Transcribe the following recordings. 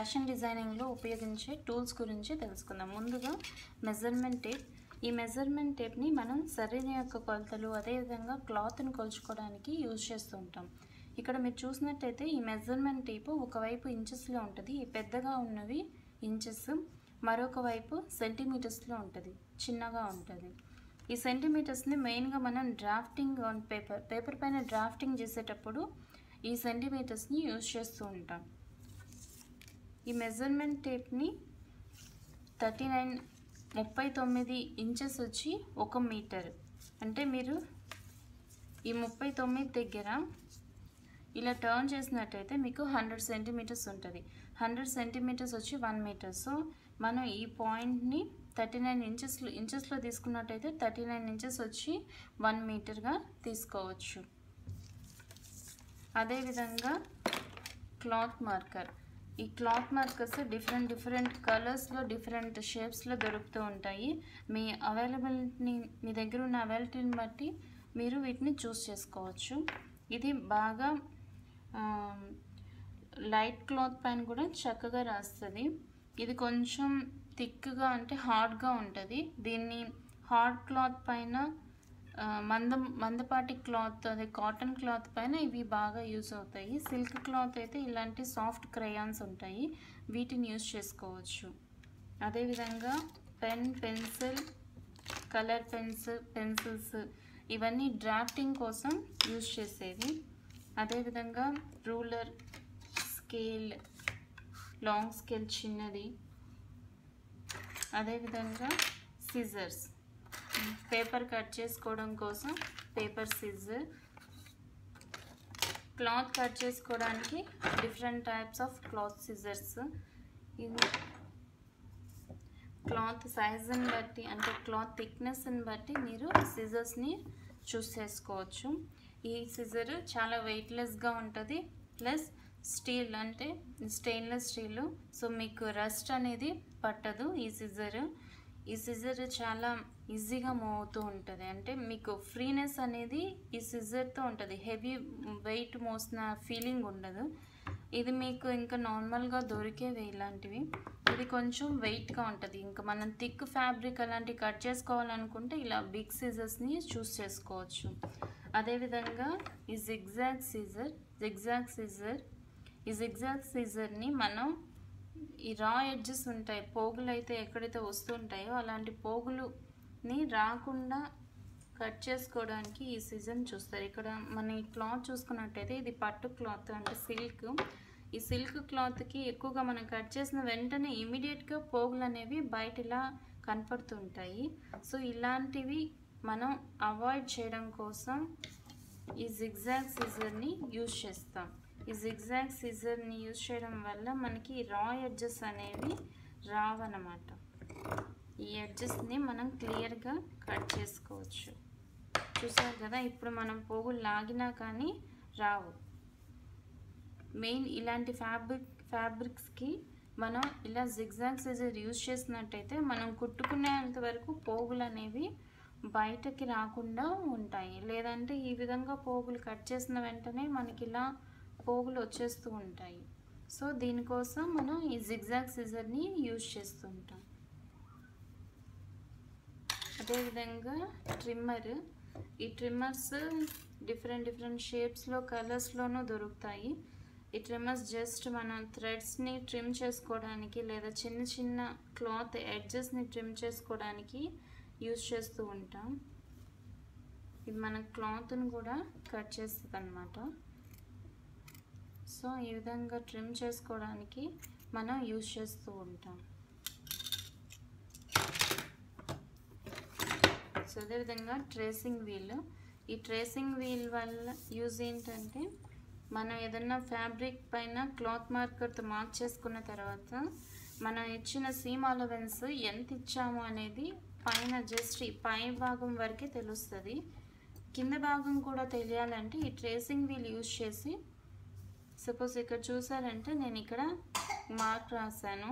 fashion డిజైనింగ్లో ఉపయోగించే tools గురించి తెలుసుకుందాం ముందుగా మెజర్మెంట్ టేప్ ఈ మెజర్మెంట్ టేప్ని మనం శరీరం యొక్క కొలతలు అదేవిధంగా క్లాత్ని కొలుచుకోవడానికి యూజ్ చేస్తూ ఉంటాం ఇక్కడ మీరు చూసినట్టయితే ఈ మెజర్మెంట్ టేప్ ఒకవైపు ఇంచెస్లో ఉంటుంది ఈ పెద్దగా ఉన్నవి ఇంచెస్ మరొక వైపు సెంటీమీటర్స్లో ఉంటుంది చిన్నగా ఉంటుంది ఈ సెంటీమీటర్స్ని మెయిన్గా మనం డ్రాఫ్టింగ్ ఆన్ పేపర్ పేపర్ పైన డ్రాఫ్టింగ్ చేసేటప్పుడు ఈ సెంటీమీటర్స్ని యూజ్ చేస్తూ ఉంటాం ఈ మెజర్మెంట్ టేప్ని థర్టీ నైన్ ముప్పై తొమ్మిది ఇంచెస్ వచ్చి ఒక మీటర్ అంటే మీరు ఈ ముప్పై తొమ్మిది దగ్గర ఇలా టర్న్ చేసినట్టయితే మీకు హండ్రెడ్ సెంటీమీటర్స్ ఉంటుంది హండ్రెడ్ సెంటీమీటర్స్ వచ్చి వన్ మీటర్ సో మనం ఈ పాయింట్ని థర్టీ నైన్ ఇంచెస్లో ఇంచెస్లో తీసుకున్నట్టయితే థర్టీ నైన్ ఇంచెస్ వచ్చి వన్ మీటర్గా తీసుకోవచ్చు అదేవిధంగా క్లాత్ మార్కర్ ఈ క్లాత్ మార్కర్స్ డిఫరెంట్ డిఫరెంట్ కలర్స్లో డిఫరెంట్ షేప్స్లో దొరుకుతూ ఉంటాయి మీ అవైలబిలిటీని మీ దగ్గర ఉన్న అవైలబిలిటీని బట్టి మీరు వీటిని చూస్ చేసుకోవచ్చు ఇది బాగా లైట్ క్లాత్ పైన కూడా చక్కగా రాస్తుంది ఇది కొంచెం థిక్గా అంటే హార్డ్గా ఉంటుంది దీన్ని హార్డ్ క్లాత్ పైన ఆ, మందం మందపాటి క్లాత్ అదే కాటన్ క్లాత్ పైన ఇవి బాగా యూస్ అవుతాయి సిల్క్ క్లాత్ అయితే ఇలాంటి సాఫ్ట్ క్రయాన్స్ ఉంటాయి వీటిని యూస్ చేసుకోవచ్చు అదేవిధంగా pen pencil colour pens pencils ఇవన్నీ డ్రాఫ్టింగ్ కోసం యూస్ చేసేవి అదేవిధంగా రూలర్ స్కేల్ లాంగ్ స్కేల్ చిన్నది అదేవిధంగా సిజర్స్ పేపర్ కట్ చేసుకోవడం కోసం పేపర్ సిజర్ క్లాత్ కట్ చేసుకోవడానికి different types of cloth scissors ఇది క్లాత్ సైజుని బట్టి అంటే క్లాత్ థిక్నెస్ని బట్టి మీరు సిజర్స్ని చూస్ చేసుకోవచ్చు ఈ సిజర్ చాలా వెయిట్లెస్గా ఉంటుంది ప్లస్ స్టీల్ అంటే స్టెయిన్లెస్ స్టీల్ సో మీకు రస్ట్ అనేది పట్టదు ఈ సిజర్ ఈ సిజర్ చాలా ఈజీగా మూవ్ అవుతూ ఉంటుంది అంటే మీకు ఫ్రీనెస్ అనేది ఈ సిజర్తో ఉంటుంది హెవీ వెయిట్ మోసిన ఫీలింగ్ ఉండదు ఇది మీకు ఇంకా నార్మల్గా దొరికేవి ఇలాంటివి ఇది కొంచెం వెయిట్గా ఉంటుంది ఇంకా మనం థిక్ ఫ్యాబ్రిక్ అలాంటివి కట్ చేసుకోవాలనుకుంటే ఇలా బిగ్ సీజర్స్ని చూస్ చేసుకోవచ్చు అదేవిధంగా ఈ జిగ్జాగ్ సీజర్ జిగ్జాగ్ సీజర్ ఈ జిగ్జాగ్ సీజర్ని మనం ఈ రా ఎడ్జెస్ ఉంటాయి పోగులు అయితే ఎక్కడైతే వస్తుంటాయో అలాంటి పోగులుని రాకుండా కట్ చేసుకోవడానికి ఈ సీజన్ చూస్తారు ఇక్కడ మన ఈ క్లాత్ చూసుకున్నట్టయితే ఇది పట్టు క్లాత్ అంటే సిల్క్ ఈ సిల్క్ క్లాత్కి ఎక్కువగా మనం కట్ చేసిన వెంటనే ఇమీడియట్గా పోగులు అనేవి బయట ఇలా కనపడుతుంటాయి సో ఇలాంటివి మనం అవాయిడ్ చేయడం కోసం ఈ జిగ్జాగ్ సీజర్ని యూజ్ చేస్తాం ఈ జిగ్జాగ్ సీజర్ని యూజ్ చేయడం వల్ల మనకి రా ఎడ్జెస్ అనేవి రావన్నమాట ఈ ఎడ్జెస్ని మనం క్లియర్గా కట్ చేసుకోవచ్చు చూసారు కదా ఇప్పుడు మనం పోగులు లాగినా కానీ రావు మెయిన్ ఇలాంటి ఫ్యాబ్రిక్ ఫ్యాబ్రిక్స్కి మనం ఇలా జిగ్జాగ్ సీజర్ యూజ్ చేసినట్టయితే మనం కుట్టుకునేంత వరకు పోగులు అనేవి బయటకి రాకుండా ఉంటాయి లేదంటే ఈ విధంగా పోగులు కట్ చేసిన వెంటనే మనకి ఇలా పోగులు వచ్చేస్తూ ఉంటాయి సో దీనికోసం మనం ఈ జిగ్జాగ్ సిజర్ని యూజ్ చేస్తుంటాం అదేవిధంగా ట్రిమ్మర్ ఈ ట్రిమ్మర్స్ డిఫరెంట్ డిఫరెంట్ షేప్స్లో కలర్స్లోనూ దొరుకుతాయి ఈ ట్రిమ్మర్స్ జస్ట్ మనం థ్రెడ్స్ని ట్రిమ్ చేసుకోవడానికి లేదా చిన్న చిన్న క్లాత్ ఎడ్జెస్ని ట్రిమ్ చేసుకోవడానికి యూజ్ చేస్తూ ఉంటాం ఇది మన క్లాత్ని కూడా కట్ చేస్తుంది అనమాట సో ఈ విధంగా ట్రిమ్ చేసుకోవడానికి మనం యూజ్ చేస్తూ ఉంటాం సో అదేవిధంగా ట్రేసింగ్ వీల్ ఈ ట్రేసింగ్ వీల్ వల్ల యూజ్ ఏంటంటే మనం ఏదన్నా ఫ్యాబ్రిక్ పైన క్లాత్ మార్కర్తో మార్క్ చేసుకున్న తర్వాత మనం ఇచ్చిన సీమ్ అలవెన్స్ ఎంత ఇచ్చాము అనేది పైన జస్ట్ ఈ పై భాగం వరకే తెలుస్తుంది కింద భాగం కూడా తెలియాలంటే ఈ ట్రేసింగ్ వీల్ యూజ్ చేసి సపోజ్ ఇక్కడ చూసారంటే నేను ఇక్కడ మార్క్ రాశాను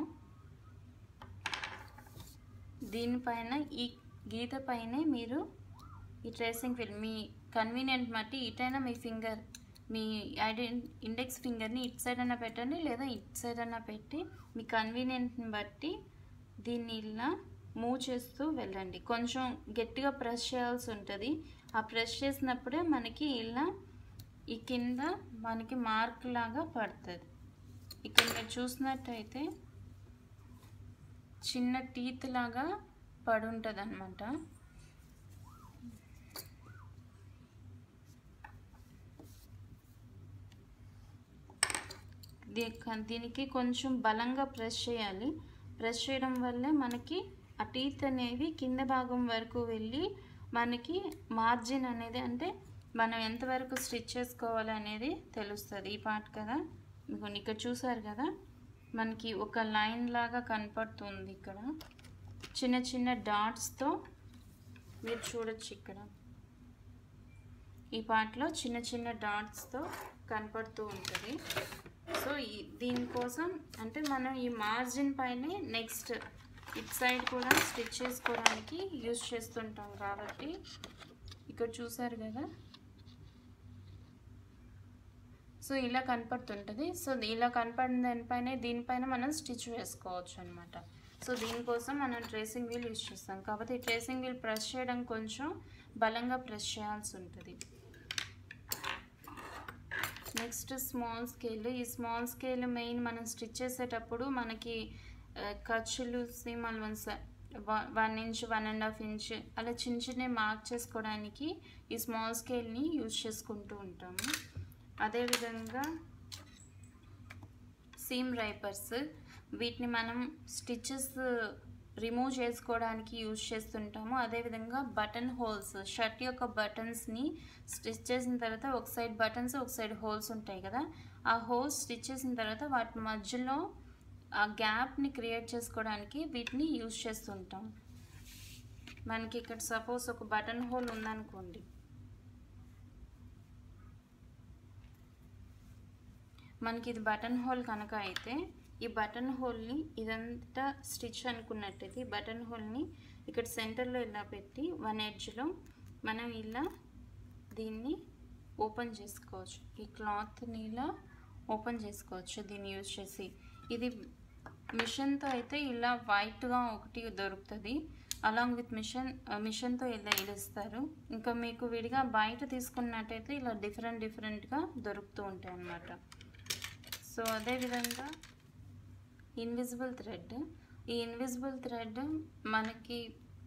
దీనిపైన ఈ గీత పైనే మీరు ఈ ట్రేసింగ్ ఫిల్ మీ కన్వీనియంట్ బట్టి ఇటైనా మీ ఫింగర్ మీ ఐడె ఇండెక్స్ ఫింగర్ని ఇట్ సైడ్ అన్నా పెట్టండి లేదా ఇట్ సైడ్ అన్నా పెట్టి మీ కన్వీనియంట్ని బట్టి దీన్ని ఇలా మూవ్ చేస్తూ వెళ్ళండి కొంచెం గట్టిగా ప్రెస్ చేయాల్సి ఉంటుంది ఆ ప్రెస్ చేసినప్పుడే మనకి ఇలా ఈ కింద మనకి మార్క్ లాగా పడుతుంది ఇక్కడ మీరు చూసినట్టయితే చిన్న టీత్ లాగా పడుంటుంది అనమాట దీనికి కొంచెం బలంగా ప్రెస్ చేయాలి ప్రెస్ చేయడం వల్లే మనకి ఆ టీత్ అనేవి కింద భాగం వరకు వెళ్ళి మనకి మార్జిన్ అనేది అంటే మనం ఎంతవరకు స్టిచ్ చేసుకోవాలి అనేది తెలుస్తుంది ఈ పార్ట్ కదా మీకు ఇక్కడ చూసారు కదా మనకి ఒక లైన్ లాగా కనపడుతుంది ఇక్కడ చిన్న చిన్న డాట్స్తో మీరు చూడొచ్చు ఇక్కడ ఈ పార్ట్లో చిన్న చిన్న డాట్స్తో కనపడుతూ ఉంటుంది సో ఈ దీనికోసం అంటే మనం ఈ మార్జిన్ పైనే నెక్స్ట్ ఇట్ సైడ్ కూడా స్టిచ్ చేసుకోవడానికి యూజ్ చేస్తుంటాం కాబట్టి ఇక్కడ చూసారు కదా సో ఇలా కనపడుతుంటుంది సో ఇలా కనపడిన దానిపైన దీనిపైన మనం స్టిచ్ వేసుకోవచ్చు అనమాట సో దీనికోసం మనం ట్రేసింగ్ వీల్ యూజ్ చేస్తాం కాబట్టి ఈ ట్రేసింగ్ వీల్ ప్రెస్ చేయడం కొంచెం బలంగా ప్రెస్ చేయాల్సి ఉంటుంది నెక్స్ట్ స్మాల్ స్కేల్ ఈ స్మాల్ స్కేల్ మెయిన్ మనం స్టిచ్ చేసేటప్పుడు మనకి ఖర్చులు సీమల్ వన్స్ one inch one and half inch అలా చిన్న చిన్న మార్క్ చేసుకోవడానికి ఈ స్మాల్ స్కేల్ని యూజ్ చేసుకుంటూ ఉంటాము అదేవిధంగా సీమ్ రైపర్స్ వీటిని మనం స్టిచెస్ రిమూవ్ చేసుకోవడానికి యూజ్ చేస్తుంటాము అదేవిధంగా బటన్ హోల్స్ షర్ట్ యొక్క బటన్స్ని స్టిచ్ చేసిన తర్వాత ఒక సైడ్ బటన్స్ ఒక సైడ్ హోల్స్ ఉంటాయి కదా ఆ హోల్స్ స్టిచ్ చేసిన తర్వాత వాటి మధ్యలో ఆ గ్యాప్ని క్రియేట్ చేసుకోవడానికి వీటిని యూజ్ చేస్తుంటాం మనకి ఇక్కడ సపోజ్ ఒక బటన్ హోల్ ఉందనుకోండి మనకి ఇది బటన్ హోల్ కనుక అయితే ఈ బటన్ హోల్ని ఇదంతా స్టిచ్ అనుకున్నట్టయితే ఈ బటన్ హోల్ని ఇక్కడ సెంటర్లో ఇలా పెట్టి వన్ ఎడ్జ్లో మనం ఇలా దీన్ని ఓపెన్ చేసుకోవచ్చు ఈ క్లాత్ని ఇలా ఓపెన్ చేసుకోవచ్చు దీన్ని యూజ్ చేసి ఇది మిషన్తో అయితే ఇలా వైట్గా ఒకటి దొరుకుతుంది అలాంగ్ విత్ మిషన్ మిషన్తో ఇలా ఇలుస్తారు ఇంకా మీకు విడిగా బయట తీసుకున్నట్టయితే ఇలా డిఫరెంట్ డిఫరెంట్గా దొరుకుతూ ఉంటాయి అన్నమాట సో అదేవిధంగా ఇన్విజిబుల్ థ్రెడ్ ఈ ఇన్విజిబుల్ థ్రెడ్ మనకి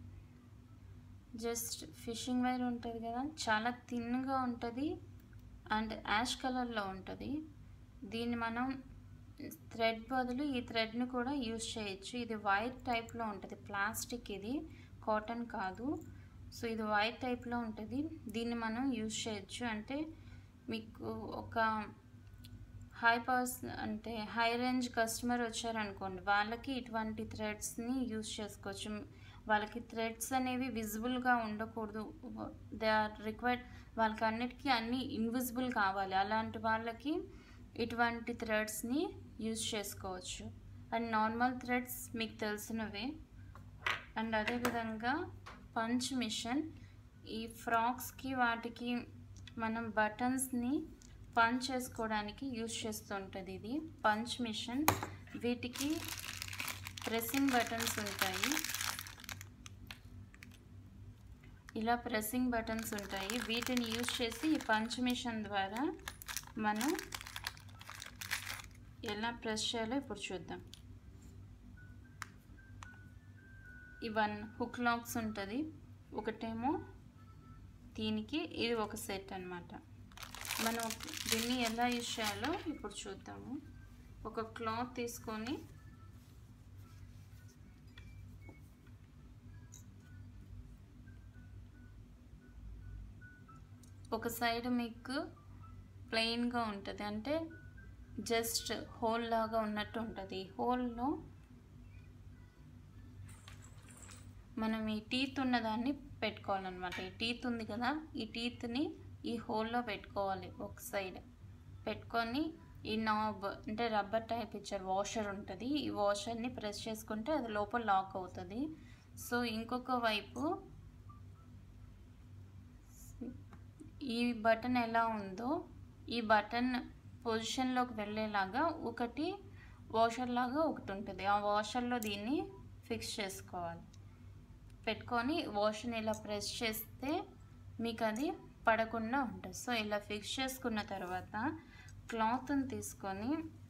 జస్ట్ ఫిషింగ్ వైర్ ఉంటుంది కదా చాలా థిన్గా ఉంటుంది అండ్ యాష్ కలర్లో ఉంటుంది దీన్ని మనం థ్రెడ్ బదులు ఈ థ్రెడ్ని కూడా యూజ్ చేయొచ్చు ఇది వైట్ టైప్లో ఉంటుంది ప్లాస్టిక్ ఇది కాటన్ కాదు సో ఇది వైట్ టైప్లో ఉంటుంది దీన్ని మనం యూజ్ చేయొచ్చు అంటే మీకు ఒక హై పర్స్ అంటే హై రేంజ్ కస్టమర్ వచ్చారనుకోండి వాళ్ళకి ఇటువంటి థ్రెడ్స్ని యూజ్ చేసుకోవచ్చు వాళ్ళకి థ్రెడ్స్ అనేవి విజిబుల్గా ఉండకూడదు దే ఆర్ రిక్వైర్డ్ వాళ్ళకి అన్నిటికీ అన్నీ ఇన్విజిబుల్ కావాలి అలాంటి వాళ్ళకి ఇటువంటి థ్రెడ్స్ని యూజ్ చేసుకోవచ్చు అండ్ నార్మల్ థ్రెడ్స్ మీకు తెలిసినవే అండ్ అదేవిధంగా పంచ్ మిషన్ ఈ ఫ్రాక్స్కి వాటికి మనం బటన్స్ని పంచ్ చేసుకోవడానికి యూజ్ చేస్తుంటుంది ఇది పంచ్ మిషన్ వీటికి ప్రెస్సింగ్ బటన్స్ ఉంటాయి ఇలా ప్రెస్సింగ్ బటన్స్ ఉంటాయి వీటిని యూజ్ చేసి ఈ పంచ్ మిషన్ ద్వారా మనం ఎలా ప్రెస్ చేయాలో ఇప్పుడు చూద్దాం ఈ వన్ హుక్ లాక్స్ ఉంటుంది ఒకటేమో దీనికి ఇది ఒక సెట్ అనమాట మనం దీన్ని ఎలా యూజ్ చేయాలో ఇప్పుడు చూద్దాము ఒక క్లాత్ తీసుకొని ఒక సైడ్ మీకు ప్లెయిన్గా ఉంటుంది అంటే జస్ట్ హోల్ లాగా ఉన్నట్టు ఉంటుంది ఈ హోల్లో మనం ఈ టీత్ ఉన్నదాన్ని పెట్టుకోవాలన్నమాట ఈ టీత్ ఉంది కదా ఈ టీత్ని ఈ హోల్లో పెట్టుకోవాలి ఒక సైడ్ పెట్టుకొని ఈ నాబ్ అంటే రబ్బర్ టైప్ ఇచ్చారు వాషర్ ఉంటుంది ఈ వాషర్ని ప్రెస్ చేసుకుంటే అది లోపల లాక్ అవుతుంది సో ఇంకొక వైపు ఈ బటన్ ఎలా ఉందో ఈ బటన్ పొజిషన్లోకి వెళ్ళేలాగా ఒకటి వాషర్ లాగా ఒకటి ఉంటుంది ఆ వాషర్లో దీన్ని ఫిక్స్ చేసుకోవాలి పెట్టుకొని వాషర్ని ఇలా ప్రెస్ చేస్తే మీకు అది పడకుండా ఉంటుంది సో ఇలా ఫిక్స్ చేసుకున్న తర్వాత క్లాత్ని తీసుకొని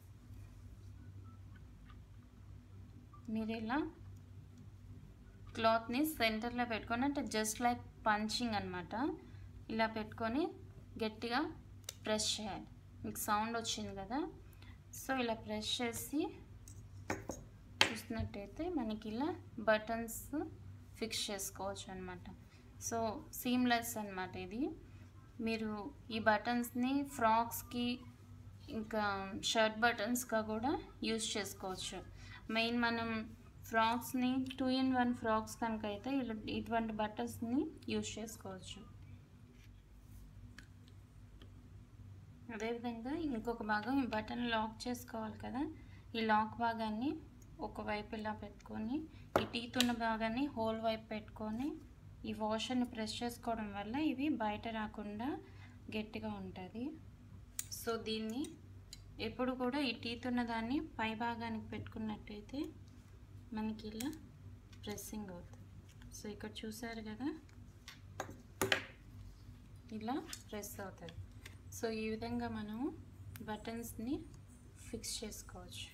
మీరు ఇలా క్లాత్ని సెంటర్లో పెట్టుకొని అంటే జస్ట్ లైక్ పంచింగ్ అనమాట ఇలా పెట్టుకొని గట్టిగా ప్రెస్ చేయాలి మీకు సౌండ్ వచ్చింది కదా సో ఇలా ప్రెస్ చేసి చూసినట్టయితే మనకి ఇలా బటన్స్ ఫిక్స్ చేసుకోవచ్చు అనమాట సో సీమ్లెస్ అనమాట ఇది మీరు ఈ బటన్స్ని ఫ్రాక్స్కి ఇంకా షర్ట్ బటన్స్గా కూడా యూస్ చేసుకోవచ్చు మెయిన్ మనం ఫ్రాక్స్ని టూ ఇన్ వన్ ఫ్రాక్స్ కనుక అయితే ఇలా ఇటువంటి బటన్స్ని యూస్ చేసుకోవచ్చు అదేవిధంగా ఇంకొక భాగం ఈ బటన్ లాక్ చేసుకోవాలి కదా ఈ లాక్ భాగాన్ని ఒకవైపు ఇలా పెట్టుకొని ఈ టీత్ ఉన్న భాగాన్ని హోల్ వైపు పెట్టుకొని ఈ వాషర్ని ప్రెస్ చేసుకోవడం వల్ల ఇవి బయట రాకుండా గట్టిగా ఉంటుంది సో దీన్ని ఎప్పుడు కూడా ఈ టీత్ ఉన్న దాన్ని పై భాగానికి పెట్టుకున్నట్టయితే మనకి ఇలా ప్రెస్సింగ్ అవుతుంది సో ఇక్కడ చూసారు కదా ఇలా ప్రెస్ అవుతుంది సో ఈ విధంగా మనము బటన్స్ని ఫిక్స్ చేసుకోవచ్చు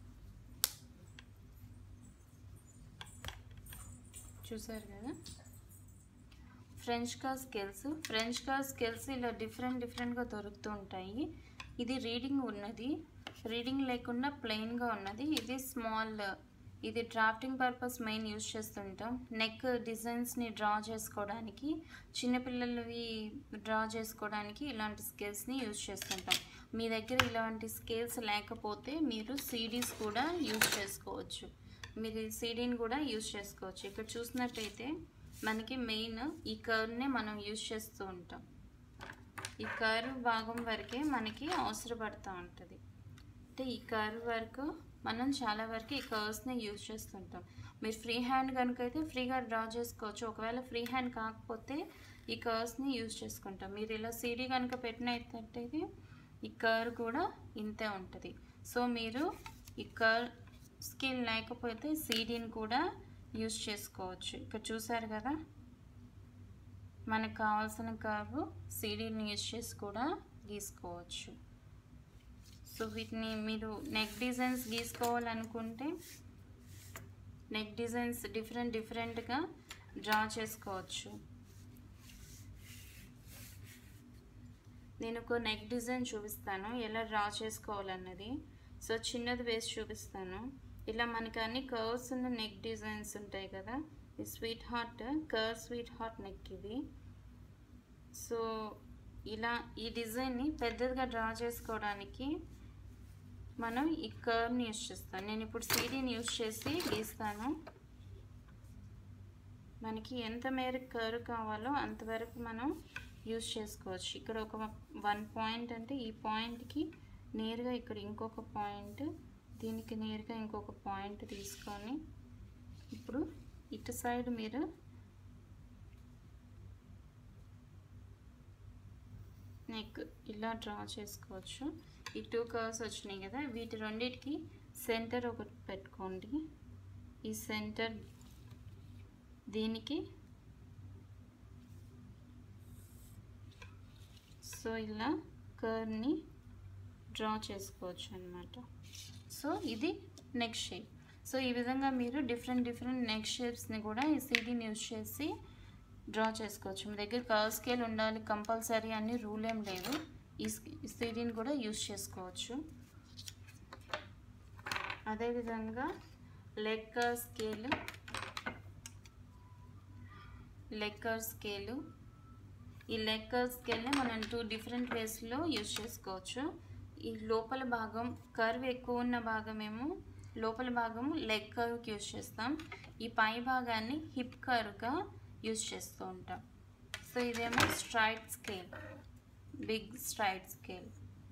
చూసారు కదా ఫ్రెంచ్ కా స్కేల్స్ ఫ్రెంచ్ కా స్కేల్స్ ఇలా డిఫరెంట్ డిఫరెంట్గా దొరుకుతూ ఉంటాయి ఇది రీడింగ్ ఉన్నది రీడింగ్ లేకుండా ప్లెయిన్గా ఉన్నది ఇది స్మాల్ ఇది డ్రాఫ్టింగ్ పర్పస్ మెయిన్ యూజ్ చేస్తుంటాం నెక్ డిజైన్స్ని డ్రా చేసుకోవడానికి చిన్నపిల్లలవి డ్రా చేసుకోవడానికి ఇలాంటి స్కేల్స్ని యూజ్ చేస్తుంటాం మీ దగ్గర ఇలాంటి స్కేల్స్ లేకపోతే మీరు సీడీస్ కూడా యూజ్ చేసుకోవచ్చు మీరు సీడీని కూడా యూజ్ చేసుకోవచ్చు ఇక్కడ చూసినట్టయితే మనకి మెయిన్ ఈ కర్వ్నే మనం యూజ్ చేస్తూ ఉంటాం ఈ కర్వ్ భాగం వరకే మనకి అవసరపడుతూ ఉంటుంది అంటే ఈ కర్వ్ వరకు మనం చాలా వరకు ఈ కర్వ్స్ని యూజ్ చేస్తుంటాం మీరు ఫ్రీ హ్యాండ్ కనుక అయితే ఫ్రీగా డ్రా చేసుకోవచ్చు ఒకవేళ ఫ్రీ హ్యాండ్ కాకపోతే ఈ కర్వ్స్ని యూజ్ చేసుకుంటాం మీరు ఇలా సీడీ కనుక పెట్టినట్టయితే ఈ కర్వ్ కూడా ఇంతే ఉంటుంది సో మీరు ఈ కర్వ్ స్కిల్ లేకపోతే సీడీని కూడా యూజ్ చేసుకోవచ్చు ఇక్కడ చూసారు కదా మనకు కావాల్సిన కర్వ్ సీడీని యూజ్ చేసి కూడా గీసుకోవచ్చు సో వీటిని మీరు నెక్ డిజైన్స్ గీసుకోవాలనుకుంటే నెక్ డిజైన్స్ డిఫరెంట్ డిఫరెంట్గా డ్రా చేసుకోవచ్చు నేను ఒక నెక్ డిజైన్ చూపిస్తాను ఎలా డ్రా చేసుకోవాలన్నది సో చిన్నది వేసి చూపిస్తాను ఇలా మనకి అన్ని కర్వ్స్ ఉన్న నెక్ డిజైన్స్ ఉంటాయి కదా ఈ sweetheart curve sweetheart neck ఇది సో ఇలా ఈ డిజైన్ని పెద్దదిగా డ్రా చేసుకోవడానికి మనం ఈ కర్వ్ని యూజ్ చేస్తాం నేను ఇప్పుడు సీడీని యూజ్ చేసి గీస్తాను మనకి ఎంత మేరకు కర్వ్ కావాలో అంతవరకు మనం యూజ్ చేసుకోవచ్చు ఇక్కడ ఒక వన్ పాయింట్ అంటే ఈ పాయింట్కి నేరుగా ఇక్కడ ఇంకొక పాయింట్ దీనికి నేరుగా ఇంకొక పాయింట్ తీసుకొని ఇప్పుడు ఇటు సైడ్ మీరు నెక్ ఇలా డ్రా చేసుకోవచ్చు ఈ టూ కర్వ్స్ వచ్చినాయి కదా వీటి రెండింటికి సెంటర్ ఒకటి పెట్టుకోండి ఈ సెంటర్ దీనికి సో ఇలా కర్వ్ని డ్రా చేసుకోవచ్చు అనమాట సో ఇది నెక్ షేప్ సో ఈ విధంగా మీరు డిఫరెంట్ డిఫరెంట్ నెక్ షేప్స్ని కూడా ఈ సీడీని యూజ్ చేసి డ్రా చేసుకోవచ్చు మీ దగ్గర కర్వ్ స్కేల్ ఉండాలి కంపల్సరీ అని రూల్ ఏం లేదు ఈ సీడీని కూడా యూజ్ చేసుకోవచ్చు అదేవిధంగా leg curve scale leg curve scale ఈ లెగ్ కర్వ్ స్కేల్ని మనం టూ డిఫరెంట్ వేస్లో యూజ్ చేసుకోవచ్చు ఈ లోపల భాగం కర్వ్ ఎక్కువ ఉన్న భాగం ఏమో లోపల భాగం లెగ్ కర్వ్కి యూజ్ చేస్తాం ఈ పై భాగాన్ని హిప్ కర్వ్గా యూజ్ చేస్తూ ఉంటాం సో ఇదేమో straight scale big straight scale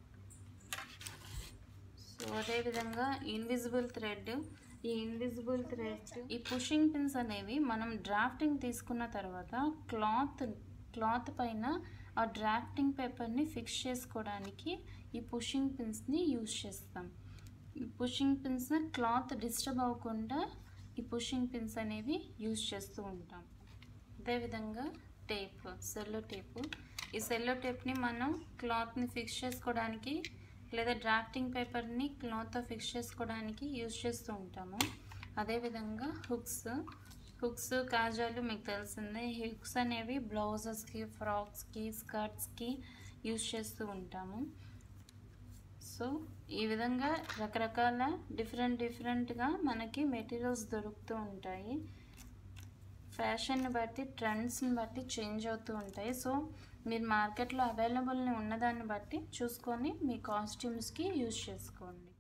so అదేవిధంగా ఇన్విజిబుల్ థ్రెడ్ ఈ ఇన్విజిబుల్ థ్రెడ్ ఈ పుషింగ్ పిన్స్ అనేవి మనం డ్రాఫ్టింగ్ తీసుకున్న తర్వాత క్లాత్ క్లాత్ పైన ఆ డ్రాఫ్టింగ్ పేపర్ని ఫిక్స్ చేసుకోవడానికి ఈ పుషింగ్ పిన్స్ని యూజ్ చేస్తాం ఈ పుషింగ్ పిన్స్ క్లాత్ డిస్టర్బ్ అవ్వకుండా ఈ పుషింగ్ పిన్స్ అనేవి యూజ్ చేస్తూ ఉంటాం అదేవిధంగా టేప్ సెల్లో టేపు ఈ సెల్లో టేప్ని మనం క్లాత్ని ఫిక్స్ చేసుకోవడానికి లేదా డ్రాఫ్టింగ్ పేపర్ని క్లాత్తో ఫిక్స్ చేసుకోవడానికి యూజ్ చేస్తూ ఉంటాము అదేవిధంగా హుక్స్ హుక్స్ కాజాలు మీకు తెలిసిందే ఈ హుక్స్ అనేవి బ్లౌజెస్కి ఫ్రాక్స్కి స్కర్ట్స్కి యూజ్ చేస్తూ ఉంటాము సో ఈ విధంగా రకరకాల డిఫరెంట్ డిఫరెంట్గా మనకి మెటీరియల్స్ దొరుకుతూ ఉంటాయి ఫ్యాషన్ని బట్టి ట్రెండ్స్ని బట్టి చేంజ్ అవుతూ ఉంటాయి సో మీరు మార్కెట్లో అవైలబుల్ని ఉన్నదాన్ని బట్టి చూసుకొని మీ కాస్ట్యూమ్స్కి యూజ్ చేసుకోండి